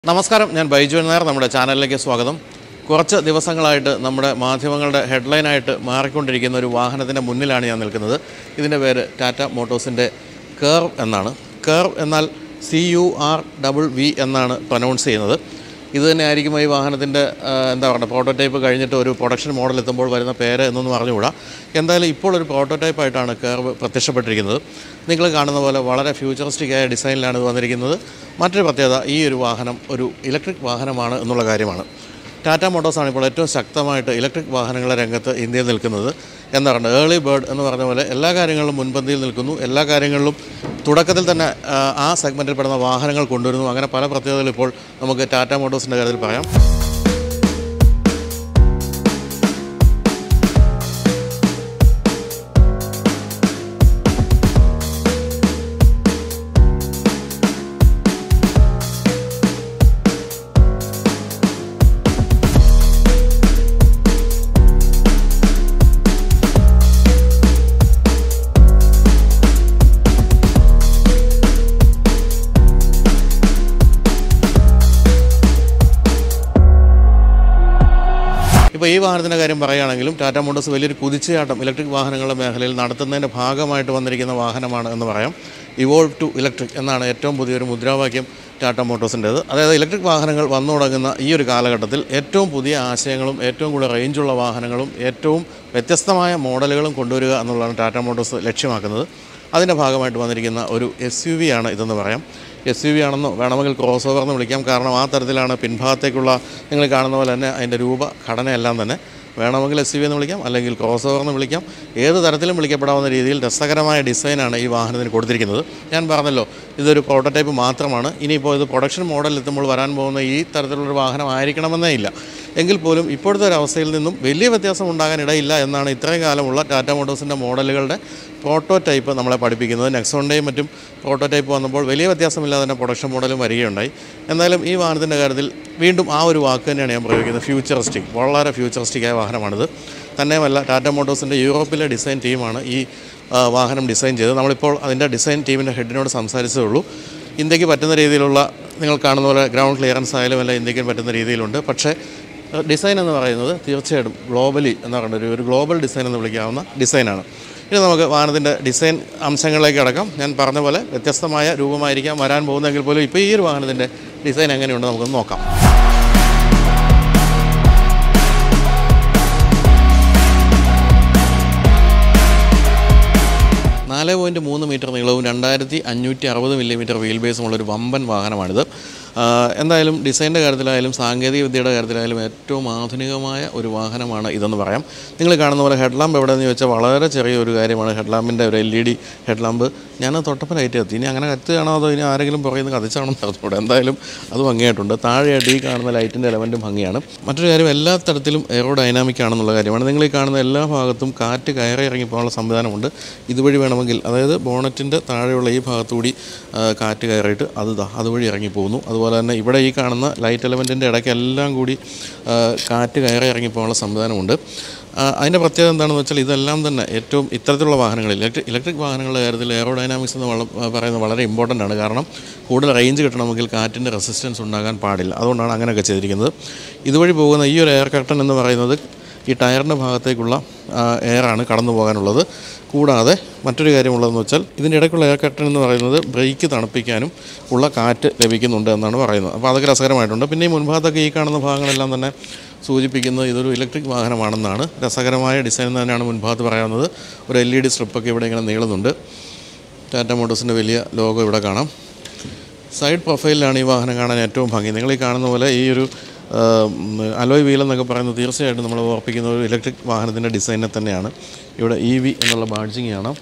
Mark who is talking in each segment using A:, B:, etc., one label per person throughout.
A: നമസ്കാരം ഞാൻ ബൈജു നായർ നമ്മുടെ ചാനലിലേക്ക് സ്വാഗതം കുറച്ച് ദിവസങ്ങളായിട്ട് നമ്മുടെ മാധ്യമങ്ങളുടെ ഹെഡ്ലൈനായിട്ട് മാറിക്കൊണ്ടിരിക്കുന്ന ഒരു വാഹനത്തിൻ്റെ മുന്നിലാണ് ഞാൻ നിൽക്കുന്നത് ഇതിൻ്റെ പേര് ടാറ്റ മോട്ടോഴ്സിൻ്റെ കേർവ് എന്നാണ് കേർവ് എന്നാൽ C U R double V എന്നാണ് പ്രൊനൗൺസ് ചെയ്യുന്നത് ഇത് തന്നെ ആയിരിക്കും ഈ വാഹനത്തിൻ്റെ എന്താ പറയുക പ്രോട്ടോടൈപ്പ് കഴിഞ്ഞിട്ട് ഒരു പ്രൊഡക്ഷൻ മോഡൽ എത്തുമ്പോൾ വരുന്ന പേര് എന്നൊന്നും അറിഞ്ഞുകൂടാ എന്തായാലും ഇപ്പോൾ ഒരു പ്രോട്ടോടൈപ്പ് ആയിട്ടാണ് കേർവ് പ്രത്യക്ഷപ്പെട്ടിരിക്കുന്നത് നിങ്ങൾ കാണുന്ന പോലെ വളരെ ഫ്യൂച്ചറിസ്റ്റിക് ആയ ഡിസൈനിലാണ് ഇത് വന്നിരിക്കുന്നത് മറ്റൊരു പ്രത്യേകത ഈ ഒരു വാഹനം ഒരു ഇലക്ട്രിക് വാഹനമാണ് എന്നുള്ള കാര്യമാണ് ടാറ്റ മോട്ടോഴ്സാണ് ഇപ്പോൾ ഏറ്റവും ശക്തമായിട്ട് ഇലക്ട്രിക് വാഹനങ്ങളുടെ രംഗത്ത് ഇന്ത്യയിൽ നിൽക്കുന്നത് എന്താ പറയുക ഏർലി ബേർഡ് എന്ന് പറഞ്ഞ പോലെ എല്ലാ കാര്യങ്ങളിലും മുൻപന്തിയിൽ നിൽക്കുന്നു എല്ലാ കാര്യങ്ങളിലും തുടക്കത്തിൽ തന്നെ ആ, ആ സെഗ്മെൻറ്റിൽ പെടുന്ന വാഹനങ്ങൾ കൊണ്ടുവരുന്നു അങ്ങനെ പല പ്രത്യേകതകൾ ഇപ്പോൾ നമുക്ക് ടാറ്റ മോട്ടോഴ്സിൻ്റെ കാര്യത്തിൽ പറയാം ഇപ്പോൾ ഈ വാഹനത്തിൻ്റെ കാര്യം പറയുകയാണെങ്കിലും ടാറ്റ മോട്ടോഴ്സ് വലിയൊരു കുതിച്ചുചാട്ടം ഇലക്ട്രിക് വാഹനങ്ങളുടെ മേഖലയിൽ നടത്തുന്നതിൻ്റെ ഭാഗമായിട്ട് വന്നിരിക്കുന്ന വാഹനമാണ് എന്ന് പറയാം ഇവോൾവ് ടു ഇലക്ട്രിക് എന്നാണ് ഏറ്റവും പുതിയൊരു മുദ്രാവാക്യം ടാറ്റ മോട്ടോഴ്സിൻ്റേത് അതായത് ഇലക്ട്രിക് വാഹനങ്ങൾ വന്നു തുടങ്ങുന്ന ഈ ഒരു കാലഘട്ടത്തിൽ ഏറ്റവും പുതിയ ആശയങ്ങളും ഏറ്റവും കൂടുതൽ റേഞ്ചുള്ള വാഹനങ്ങളും ഏറ്റവും വ്യത്യസ്തമായ മോഡലുകളും കൊണ്ടുവരിക എന്നുള്ളതാണ് ടാറ്റ മോട്ടോഴ്സ് ലക്ഷ്യമാക്കുന്നത് അതിൻ്റെ ഭാഗമായിട്ട് വന്നിരിക്കുന്ന ഒരു എസ് യു വി ആണ് ഇതെന്ന് പറയാം എസ് യു വി ആണെന്നോ വേണമെങ്കിൽ ക്രോസ് ഓവർ എന്ന് വിളിക്കാം കാരണം ആ തരത്തിലാണ് പിൻഭാഗത്തേക്കുള്ള നിങ്ങൾ കാണുന്ന പോലെ തന്നെ അതിൻ്റെ രൂപ ഘടനയെല്ലാം തന്നെ വേണമെങ്കിൽ എസ് യു വി എന്ന് വിളിക്കാം അല്ലെങ്കിൽ ക്രോസ് ഓവർ എന്ന് വിളിക്കാം ഏത് തരത്തിലും വിളിക്കപ്പെടാവുന്ന രീതിയിൽ രസകരമായ ഡിസൈനാണ് ഈ വാഹനത്തിന് കൊടുത്തിരിക്കുന്നത് ഞാൻ പറഞ്ഞല്ലോ ഇതൊരു പ്രോട്ടോടൈപ്പ് മാത്രമാണ് ഇനിയിപ്പോൾ ഇത് പ്രൊഡക്ഷൻ മോഡൽ എത്തുമ്പോൾ വരാൻ പോകുന്ന ഈ തരത്തിലുള്ളൊരു വാഹനം ആയിരിക്കണമെന്നേ ഇല്ല എങ്കിൽ പോലും ഇപ്പോഴത്തെ ഒരു അവസ്ഥയിൽ നിന്നും വലിയ വ്യത്യാസം ഉണ്ടാകാൻ ഇടയില്ല എന്നാണ് ഇത്രയും കാലമുള്ള ടാറ്റ മോട്ടോഴ്സിൻ്റെ മോഡലുകളുടെ പ്രോട്ടോടൈപ്പ് നമ്മളെ പഠിപ്പിക്കുന്നത് നെക്സോണിൻ്റെയും മറ്റും പ്രോട്ടോടൈപ്പ് വന്നപ്പോൾ വലിയ വ്യത്യാസമില്ലാതെ തന്നെ പ്രൊഡക്ഷൻ മോഡലും വരികയുണ്ടായി എന്നാലും ഈ വാഹനത്തിൻ്റെ കാര്യത്തിൽ വീണ്ടും ആ ഒരു വാക്ക് തന്നെയാണ് ഞാൻ പ്രയോഗിക്കുന്നത് ഫ്യൂച്ചറിസ്റ്റിക് വളരെ ഫ്യൂച്ചറിസ്റ്റിക് ആയ വാഹനമാണിത് തന്നെയുമല്ല ടാറ്റ മോട്ടോഴ്സിൻ്റെ യൂറോപ്പിലെ ഡിസൈൻ ടീമാണ് ഈ ആ, വാഹനം ഡിസൈൻ ചെയ്തത് നമ്മളിപ്പോൾ അതിൻ്റെ ഡിസൈൻ ടീമിൻ്റെ ഹെഡിനോട് സംസാരിച്ചതേ ഉള്ളൂ ഇന്ത്യക്ക് പറ്റുന്ന രീതിയിലുള്ള നിങ്ങൾ കാണുന്ന പോലെ ഗ്രൗണ്ട് ക്ലിയറൻസ് ആയാലും എല്ലാം ഇന്ത്യക്ക് പറ്റുന്ന രീതിയിലുണ്ട് പക്ഷേ ഏഹ്, ഡിസൈൻ എന്ന് പറയുന്നത് തീർച്ചയായിട്ടും ഗ്ലോബലി എന്ന് പറയുന്ന ഒരു ഒരു ഗ്ലോബൽ ഡിസൈൻ എന്ന് വിളിക്കാവുന്ന ഡിസൈനാണ് ഇനി നമുക്ക് വാഹനത്തിൻ്റെ ഡിസൈൻ അംശങ്ങളിലേക്ക് അടക്കാം ഞാൻ പറഞ്ഞ പോലെ വ്യത്യസ്തമായ രൂപമായിരിക്കാം വരാൻ പോകുന്നെങ്കിൽ പോലും ഇപ്പോൾ ഈ ഒരു വാഹനത്തിൻ്റെ ഡിസൈൻ എങ്ങനെയുണ്ട് നമുക്കൊന്ന് നോക്കാം നാല് പോയിൻറ്റ് മൂന്ന് മീറ്റർ നീളവും രണ്ടായിരത്തി അഞ്ഞൂറ്റി അറുപത് മില്ലിമീറ്റർ വീൽ ബേസുമുള്ള ഒരു വമ്പൻ വാഹനമാണിത് ആ, എന്തായാലും ഡിസൈൻ്റെ കാര്യത്തിലായാലും സാങ്കേതിക വിദ്യയുടെ കാര്യത്തിലായാലും ഏറ്റവും ആധുനികമായ ഒരു വാഹനമാണ് ഇതെന്ന് പറയാം നിങ്ങൾ കാണുന്ന പോലെ ഹെഡ്ലാമ്പ് എവിടെയെന്ന് ചോദിച്ചാൽ വളരെ ചെറിയൊരു കാര്യമാണ് ഹെഡ്ലാമ്പിൻ്റെ ഒരു എൽ ഇ ഡി ഹെഡ്ലാമ്പ് ഞാൻ തൊട്ടപ്പം ലൈറ്റ് കത്തി ഇനി അങ്ങനെ കത്തുകയാണോ അതോ ഇനി ആരെങ്കിലും പുറകിൽ നിന്ന് കത്തിച്ചാണോ എന്ന് അറിഞ്ഞൂടെ എന്തായാലും അത് ഭംഗിയായിട്ടുണ്ട് താഴെയായിട്ട് ഈ കാണുന്ന ലൈറ്റിൻ്റെ എലമെൻറ്റും ഭംഗിയാണ് മറ്റൊരു കാര്യം എല്ലാ തരത്തിലും എയറോ ഡൈനാമിക് ആണെന്നുള്ള കാര്യമാണ് നിങ്ങൾ ഈ കാണുന്ന എല്ലാ ഭാഗത്തും കാറ്റ് കയറി ഇറങ്ങി പോകാനുള്ള സംവിധാനമുണ്ട് ഇതുവഴി വേണമെങ്കിൽ അതായത് ബോണറ്റിൻ്റെ താഴെയുള്ള ഈ ഭാഗത്തുകൂടി ആ, കാറ്റ് കയറിയിട്ട് അത് ദാ അതുവഴി ഇറങ്ങി പോകുന്നു അതുപോലെ തന്നെ ഇവിടെ ഈ കാണുന്ന ലൈറ്റ് എലമെൻറ്റിൻ്റെ ഇടയ്ക്കെല്ലാം കൂടി ആ, കാറ്റ് കയറി ഇറങ്ങി പോകാനുള്ള സംവിധാനമുണ്ട് ആ, അതിൻ്റെ പ്രത്യേകത എന്താണെന്ന് വെച്ചാൽ ഇതെല്ലാം തന്നെ ഏറ്റവും ഇത്തരത്തിലുള്ള വാഹനങ്ങളിൽ ഇലക്ട്രിക് ഇലക്ട്രിക് വാഹനങ്ങളുടെ കാര്യത്തിൽ എയറോ ഡൈനാമിക്സ് എന്ന് വള പറയുന്നത് വളരെ ഇമ്പോർട്ടൻ്റ് ആണ് കാരണം കൂടുതൽ റേഞ്ച് കിട്ടണമെങ്കിൽ കാറ്റിൻ്റെ റെസിസ്റ്റൻസ് ഉണ്ടാകാൻ പാടില്ല അതുകൊണ്ടാണ് അങ്ങനെയൊക്കെ ചെയ്തിരിക്കുന്നത് ഇതുവഴി പോകുന്ന ഈ ഒരു എയർ കർട്ടൻ എന്ന് പറയുന്നത് ഈ ടയറിൻ്റെ ഭാഗത്തേക്കുള്ള ആ, എയറാണ് കടന്നു പോകാനുള്ളത് കൂടാതെ മറ്റൊരു കാര്യമുള്ളതെന്ന് വെച്ചാൽ ഇതിൻ്റെ ഇടയ്ക്കുള്ള എയർ കർട്ടൻ എന്ന് പറയുന്നത് ബ്രേക്ക് തണുപ്പിക്കാനും ഉള്ള കാറ്റ് ലഭിക്കുന്നുണ്ട് എന്നാണ് പറയുന്നത് അപ്പോൾ അതൊക്കെ രസകരമായിട്ടുണ്ട് പിന്നെ ഈ മുൻഭാഗത്തൊക്കെ ഈ കാണുന്ന ഭാഗങ്ങളെല്ലാം തന്നെ സൂചിപ്പിക്കുന്നത് ഇതൊരു ഇലക്ട്രിക് വാഹനമാണെന്നാണ് രസകരമായ ഡിസൈൻ തന്നെയാണ് മുൻഭാഗത്ത് പറയാവുന്നത് ഒരു എൽ ഇ ഡി സ്ട്രിപ്പൊക്കെ ഇവിടെ ഇങ്ങനെ നീളുന്നുണ്ട് ടാറ്റ മോട്ടോഴ്സിൻ്റെ വലിയ ലോഗോ ഇവിടെ കാണാം സൈഡ് പ്രൊഫൈലിലാണ് ഈ വാഹനം കാണാൻ ഏറ്റവും ഭംഗി നിങ്ങൾ ഈ കാണുന്ന പോലെ ഈ ഒരു അലോയ് വീൽ എന്നൊക്കെ പറയുന്നത് തീർച്ചയായിട്ടും നമ്മൾ ഓർപ്പിക്കുന്ന ഒരു ഇലക്ട്രിക് വാഹനത്തിൻ്റെ ഡിസൈനെ തന്നെയാണ് ഇവിടെ ഇ വി എന്നുള്ള ബാഡ്ജിങ് കാണാം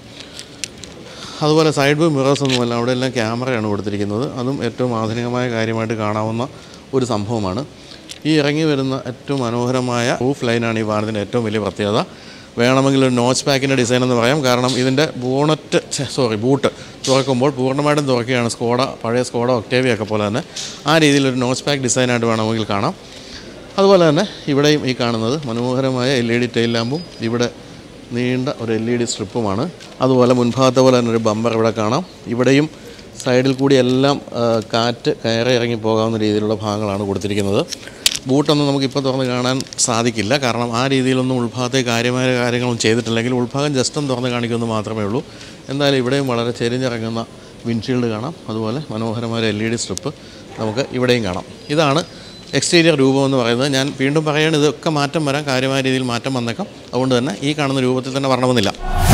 A: അതുപോലെ സൈഡ് വ്യൂ മിറേഴ്സ് ഒന്നുമല്ല അവിടെ എല്ലാം ക്യാമറയാണ് കൊടുത്തിരിക്കുന്നത് അതും ഏറ്റവും ആധുനികമായ കാര്യമായിട്ട് കാണാവുന്ന ഒരു സംഭവമാണ് ഈ ഇറങ്ങി വരുന്ന ഏറ്റവും മനോഹരമായ റൂഫ് ലൈനാണ് ഈ വാഹനത്തിൻ്റെ ഏറ്റവും വലിയ പ്രത്യേകത വേണമെങ്കിൽ ഒരു നോച്ച് പാക്കിൻ്റെ ഡിസൈൻ എന്ന് പറയാം കാരണം ഇതിൻ്റെ ബോണറ്റ് സോറി ബൂട്ട് തുറക്കുമ്പോൾ പൂർണ്ണമായിട്ടും തുറക്കുകയാണ് സ്കോഡ പഴയ സ്കോഡ ഒക്ടേവിയ ഒക്കെ പോലെ തന്നെ ആ രീതിയിൽ ഒരു നോച്ച് പാക്ക് ഡിസൈനായിട്ട് വേണമെങ്കിൽ കാണാം അതുപോലെ തന്നെ ഇവിടെയും ഈ കാണുന്നത് മനോഹരമായ എൽ ഇ ഡി ടൈൽ ലാമ്പും ഇവിടെ നീണ്ട ഒരു എൽ ഇ ഡി സ്ട്രിപ്പുമാണ് അതുപോലെ മുൻഭാഗത്തെ പോലെ തന്നെ ഒരു ബമ്പർ ഇവിടെ കാണാം ഇവിടെയും സൈഡിൽ കൂടി എല്ലാം ആ, കാറ്റ് കയറി ഇറങ്ങി പോകാവുന്ന രീതിയിലുള്ള ഭാഗങ്ങളാണ് കൊടുത്തിരിക്കുന്നത് ബൂട്ടൊന്നും നമുക്കിപ്പോൾ തുറന്ന് കാണാൻ സാധിക്കില്ല കാരണം ആ രീതിയിലൊന്നും ഉൾഭാഗത്തെ കാര്യമായ കാര്യങ്ങളൊന്നും ചെയ്തിട്ടില്ലെങ്കിൽ ഉൾഭാഗം ജസ്റ്റ് ഒന്ന് തുറന്ന് കാണിക്കുമെന്ന് മാത്രമേ ഉള്ളൂ എന്തായാലും ഇവിടെയും വളരെ ചെരിഞ്ഞിറങ്ങുന്ന വിൻഷീൽഡ് കാണാം അതുപോലെ മനോഹരമായ എൽ ഇ ഡി സ്ട്രിപ്പ് നമുക്ക് ഇവിടെയും കാണാം ഇതാണ് എക്സ്റ്റീരിയർ രൂപം എന്ന് പറയുന്നത് ഞാൻ വീണ്ടും പറയുകയാണ് ഇതൊക്കെ മാറ്റം വരാൻ കാര്യമായ രീതിയിൽ മാറ്റം വന്നേക്കാം അതുകൊണ്ട് തന്നെ ഈ കാണുന്ന രൂപത്തിൽ തന്നെ വരണമെന്നില്ല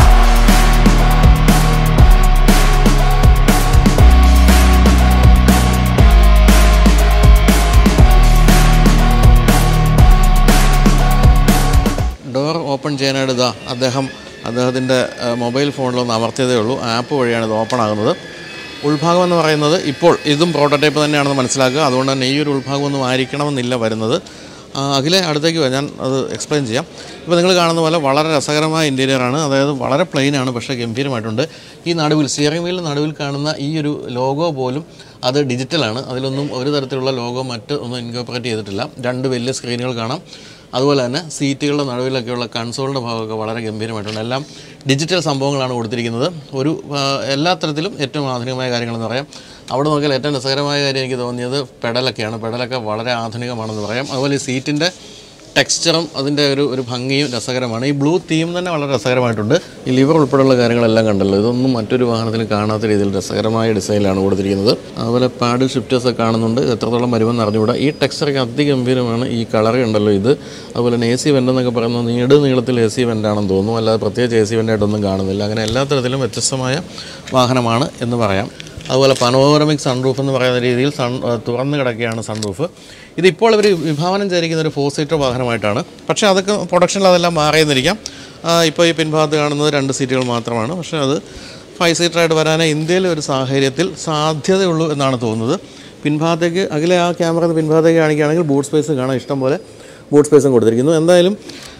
A: ഡോർ ഓപ്പൺ ചെയ്യാനായിട്ട് ഇതാ അദ്ദേഹം അദ്ദേഹത്തിൻ്റെ മൊബൈൽ ഫോണിലൊന്ന് അമർത്തിയതേ ഉള്ളൂ ആപ്പ് വഴിയാണ് ഇത് ഓപ്പൺ ആകുന്നത് ഉൾഭാഗം എന്ന് പറയുന്നത് ഇപ്പോൾ ഇതും പ്രോട്ടോടൈപ്പ് തന്നെയാണെന്ന് മനസ്സിലാക്കുക അതുകൊണ്ട് തന്നെ ഈ ഒരു ഉൾഭാഗമൊന്നും ആയിരിക്കണമെന്നില്ല വരുന്നത് ആ, അഖിലെ അടുത്തേക്ക് വാ, ഞാൻ അത് എക്സ്പ്ലെയിൻ ചെയ്യാം ഇപ്പോൾ നിങ്ങൾ കാണുന്ന പോലെ വളരെ രസകരമായ ഇൻറ്റീരിയറാണ് അതായത് വളരെ പ്ലെയിനാണ് പക്ഷേ ഗംഭീരമായിട്ടുണ്ട് ഈ നടുവിൽ സ്റ്റിയറിംഗ് വീലിന് നടുവിൽ കാണുന്ന ഈ ഒരു ലോഗോ പോലും അത് ഡിജിറ്റലാണ് അതിലൊന്നും ഒരു തരത്തിലുള്ള ലോഗോ മറ്റ് ഒന്നും ഇൻകോപ്പറേറ്റ് ചെയ്തിട്ടില്ല രണ്ട് വലിയ സ്ക്രീനുകൾ കാണാം അതുപോലെ തന്നെ സീറ്റുകളുടെ നടുവിലൊക്കെയുള്ള കൺസോളിൻ്റെ ഭാഗമൊക്കെ വളരെ ഗംഭീരമായിട്ടുണ്ട് എല്ലാം ഡിജിറ്റൽ സംഭവങ്ങളാണ് കൊടുത്തിരിക്കുന്നത് ഒരു ആ, എല്ലാ തരത്തിലും ഏറ്റവും ആധുനികമായ കാര്യങ്ങളെന്ന് പറയാം അവിടെ നോക്കിയാൽ ഏറ്റവും രസകരമായ കാര്യം എനിക്ക് തോന്നിയത് പെഡലൊക്കെയാണ് പെഡലൊക്കെ വളരെ ആധുനികമാണെന്ന് പറയാം അതുപോലെ ഈ സീറ്റിൻ്റെ ടെക്സ്ചറും അതിൻ്റെ ഒരു ഒരു ഭംഗിയും രസകരമാണ് ഈ ബ്ലൂ തീം തന്നെ വളരെ രസകരമായിട്ടുണ്ട് ഈ ലിവർ ഉൾപ്പെടെയുള്ള കാര്യങ്ങളെല്ലാം കണ്ടല്ലോ ഇതൊന്നും മറ്റൊരു വാഹനത്തിൽ കാണാത്ത രീതിയിൽ രസകരമായ ഡിസൈനിലാണ് കൊടുത്തിരിക്കുന്നത് അതുപോലെ പാഡിൽ ഷിഫ്റ്റേഴ്സ് ഒക്കെ കാണുന്നുണ്ട് ഇത് എത്രത്തോളം വരുമെന്ന് അറിഞ്ഞുകൂടാ ഈ ടെക്സ്ചറൊക്കെ അതിഗംഭീരമാണ് ഈ കളർ ഉണ്ടല്ലോ ഇത് അതുപോലെ തന്നെ എ സി വെൻ്റ് എന്നൊക്കെ പറയുന്നത് നീട് നീളത്തിൽ എ സി വെൻ്റാണെന്ന് തോന്നുന്നു അല്ലാതെ പ്രത്യേകിച്ച് എ സി വെൻ്റായിട്ടൊന്നും കാണുന്നില്ല അങ്ങനെ എല്ലാ തരത്തിലും വ്യത്യസ്തമായ വാഹനമാണ് എന്ന് പറയാം അതുപോലെ പനോറമിക് സൺറൂഫ് എന്ന് പറയുന്ന രീതിയിൽ സൺ ആ, തുറന്ന് കിടക്കുകയാണ് സൺറൂഫ് ഇതിപ്പോൾ അവർ വിഭാവനം ചെയ്തിരിക്കുന്ന ഒരു ഫോർ സീറ്റർ വാഹനമായിട്ടാണ് പക്ഷേ അതൊക്കെ പ്രൊഡക്ഷനിൽ അതെല്ലാം മാറിയെന്നിരിക്കാം ആ, ഇപ്പോൾ ഈ പിൻഭാഗത്ത് കാണുന്നത് രണ്ട് സീറ്റുകൾ മാത്രമാണ് പക്ഷേ അത് ഫൈവ് സീറ്ററായിട്ട് വരാനേ ഇന്ത്യയിലെ ഒരു സാഹചര്യത്തിൽ സാധ്യതയുള്ളൂ എന്നാണ് തോന്നുന്നത് പിൻഭാഗത്തേക്ക് അകലെ ആ ക്യാമറ പിൻഭാഗത്തേക്ക് കാണിക്കുകയാണെങ്കിൽ ബൂട്ട് സ്പേസ് കാണാൻ ഇഷ്ടം പോലെ ബൂട്ട് സ്പേസും കൊടുത്തിരിക്കുന്നു എന്തായാലും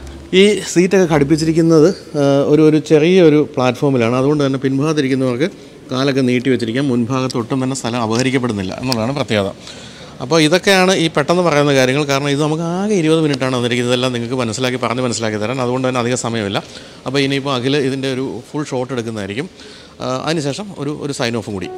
A: ഈ സീറ്റൊക്കെ ഘടിപ്പിച്ചിരിക്കുന്നത് ആ, ഒരു ഒരു ചെറിയൊരു പ്ലാറ്റ്ഫോമിലാണ് അതുകൊണ്ട് തന്നെ പിൻഭാഗത്തിരിക്കുന്നവർക്ക് കാലൊക്കെ നീട്ടി വെച്ചിരിക്കാം മുൻഭാഗത്ത് ഒട്ടും തന്നെ സ്ഥലം അപഹരിക്കപ്പെടുന്നില്ല എന്നുള്ളതാണ് പ്രത്യേകത അപ്പോൾ ഇതൊക്കെയാണ് ഈ പെട്ടെന്ന് പറയുന്ന കാര്യങ്ങൾ കാരണം ഇത് നമുക്ക് ആകെ ഇരുപത് മിനിറ്റാണ് വന്നിരിക്കുന്നത് ഇതെല്ലാം നിങ്ങൾക്ക് മനസ്സിലാക്കി പറഞ്ഞ് മനസ്സിലാക്കി തരാൻ അതുകൊണ്ട് തന്നെ അധികം സമയമില്ല അപ്പോൾ ഇനിയിപ്പോൾ അഖിൽ ഇതിൻ്റെ ഒരു ഫുൾ ഷോട്ട് എടുക്കുന്നതായിരിക്കും ആ, അതിനുശേഷം ഒരു ഒരു സൈൻ ഓഫും കൂടി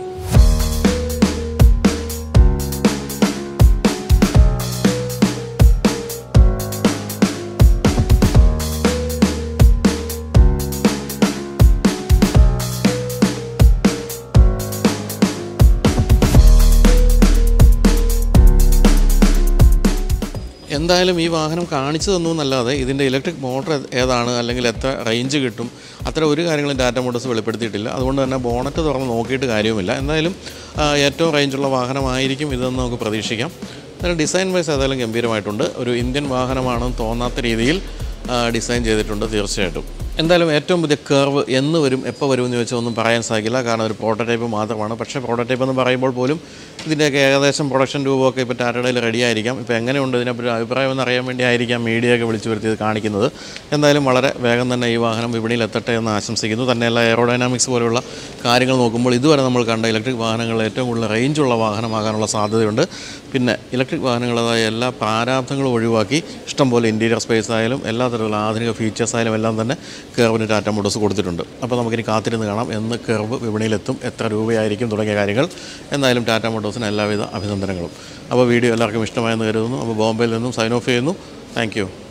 A: എന്തായാലും ഈ വാഹനം കാണിച്ചു തന്നു എന്നല്ലാതെ ഇതിൻ്റെ ഇലക്ട്രിക് മോട്ടർ ഏതാണ് അല്ലെങ്കിൽ എത്ര റേഞ്ച് കിട്ടും അത്ര ഒരു കാര്യങ്ങളും ടാറ്റ മോട്ടോഴ്സ് വെളിപ്പെടുത്തിയിട്ടില്ല അതുകൊണ്ട് തന്നെ ബോണറ്റ് തുറന്ന് നോക്കിയിട്ട് കാര്യവുമില്ല എന്തായാലും ആ, ഏറ്റവും റേഞ്ചുള്ള വാഹനമായിരിക്കും ഇതെന്ന് നമുക്ക് പ്രതീക്ഷിക്കാം എന്നാലും ഡിസൈൻ വൈസ് ഏതായാലും ഗംഭീരമായിട്ടുണ്ട് ഒരു ഇന്ത്യൻ വാഹനമാണെന്ന് തോന്നാത്ത രീതിയിൽ ആ, ഡിസൈൻ ചെയ്തിട്ടുണ്ട് തീർച്ചയായിട്ടും എന്തായാലും ഏറ്റവും പുതിയ കർവ് എന്ന് വരും എപ്പോൾ വരും എന്ന് ചോദിച്ചാൽ ഒന്നും പറയാൻ സാധിക്കില്ല കാരണം ഒരു പ്രോട്ടോടൈപ്പ് മാത്രമാണ് പക്ഷേ പ്രോട്ടോടൈപ്പ് എന്ന് പറയുമ്പോൾ പോലും ഇതിൻ്റെയൊക്കെ ഏകദേശം പ്രൊഡക്ഷൻ രൂപമൊക്കെ ഇപ്പോൾ ടാറ്റയുടെ റെഡി ആയിരിക്കാം ഇപ്പോൾ എങ്ങനെയുണ്ട് ഇതിനെപ്പറ്റി അഭിപ്രായം എന്ന് അറിയാൻ വേണ്ടി ആയിരിക്കാം മീഡിയയൊക്കെ വിളിച്ചു വരുത്തി ഇത് കാണിക്കുന്നത് എന്തായാലും വളരെ വേഗം തന്നെ ഈ വാഹനം വിപണിയിൽ എത്തട്ടെ എന്ന് ആശംസിക്കുന്നു തന്നെയല്ല എയറോഡൈനാമിക്സ് പോലെയുള്ള കാര്യങ്ങൾ നോക്കുമ്പോൾ ഇതുവരെ നമ്മൾ കണ്ട ഇലക്ട്രിക് വാഹനങ്ങളിൽ ഏറ്റവും കൂടുതൽ റേഞ്ചുള്ള വാഹനമാകാനുള്ള സാധ്യതയുണ്ട് പിന്നെ ഇലക്ട്രിക് വാഹനങ്ങളതായ എല്ലാ പ്രാരാബ്ദങ്ങളും ഒഴിവാക്കി ഇഷ്ടംപോലെ ഇൻറ്റീരിയർ സ്പേസ് ആയാലും എല്ലാ തരത്തിലുള്ള ആധുനിക ഫീച്ചേഴ്സ് ആയാലും എല്ലാം തന്നെ കെർവിന് ടാറ്റ മോട്ടോഴ്സ് കൊടുത്തിട്ടുണ്ട് അപ്പോൾ നമുക്കിനി കാത്തിരുന്ന് കാണാം എന്ന് കെർവ് വിപണിയിലെത്തും എത്ര രൂപയായിരിക്കും തുടങ്ങിയ കാര്യങ്ങൾ എന്തായാലും ടാറ്റ മോട്ടോഴ്സിന് എല്ലാവിധ അഭിനന്ദനങ്ങളും അപ്പോൾ വീഡിയോ എല്ലാവർക്കും ഇഷ്ടമായെന്ന് കരുതുന്നു അപ്പോൾ ബോംബെയിൽ നിന്നും സൈൻ ഓഫ് ചെയ്യുന്നു താങ്ക്